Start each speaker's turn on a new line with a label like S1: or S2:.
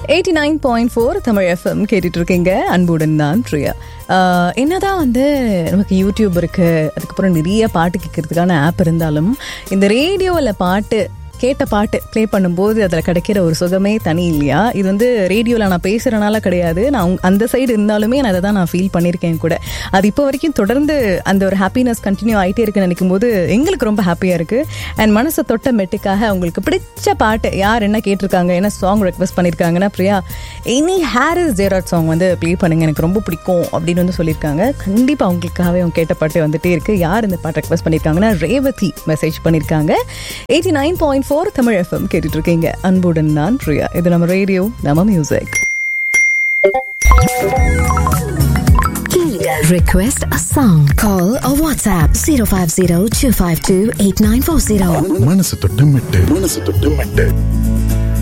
S1: Eighty nine point four Tamil FM கேட்டுட்டு இருக்கீங்க அன்புடன் தான் பிரியா ஆஹ் என்னதான் வந்து நமக்கு யூடியூப் இருக்கு அதுக்கப்புறம் நிறைய பாட்டு கேட்கறதுக்கான ஆப் இருந்தாலும் இந்த ரேடியோவில் பாட்டு கேட்ட பாட்டு ப்ளே பண்ணும்போது அதில் கிடைக்கிற ஒரு சுகமே தனி இல்லையா இது வந்து ரேடியோவில் நான் பேசுகிறனால கிடையாது நான் உங்க- அந்த சைடு இருந்தாலுமே நான் அதை தான் நான் ஃபீல் பண்ணியிருக்கேன் கூட அது இப்போ வரைக்கும் தொடர்ந்து அந்த ஒரு ஹாப்பினஸ் கண்டினியூ ஆகிட்டே இருக்குன்னு நினைக்கும் போது எங்களுக்கு ரொம்ப ஹாப்பியாக இருக்குது அண்ட் மனசை தொட்ட மெட்டுக்காக அவங்களுக்கு பிடிச்ச பாட்டு யார் என்ன கேட்டிருக்காங்க என்ன சாங் ரெக்வஸ்ட் பண்ணியிருக்காங்கன்னா பிரியா எனி ஹாரிஸ் ஜெயராஜ் சாங் வந்து ப்ளே பண்ணுங்க எனக்கு ரொம்ப பிடிக்கும் அப்படின்னு வந்து சொல்லியிருக்காங்க கண்டிப்பாக அவங்களுக்காகவே அவங்க கேட்ட பாட்டு வந்துட்டே இருக்கு யார் இந்த பாட்டு ரெக்வஸ்ட் பண்ணியிருக்காங்கன்னா ரேவதி மெசேஜ் பண்ணியிருக்காங்க eighty nine point four Tamil FM கேட்டுட்டு இருக்கீங்க அன்புடன் நான் பிரியா இது நம்ம ரேடியோ நம்ம music
S2: Request a song. Call or WhatsApp 050 252 8940.
S3: மனசு தொட்டு மெட்டு மனசு தொட்டு மெட்டு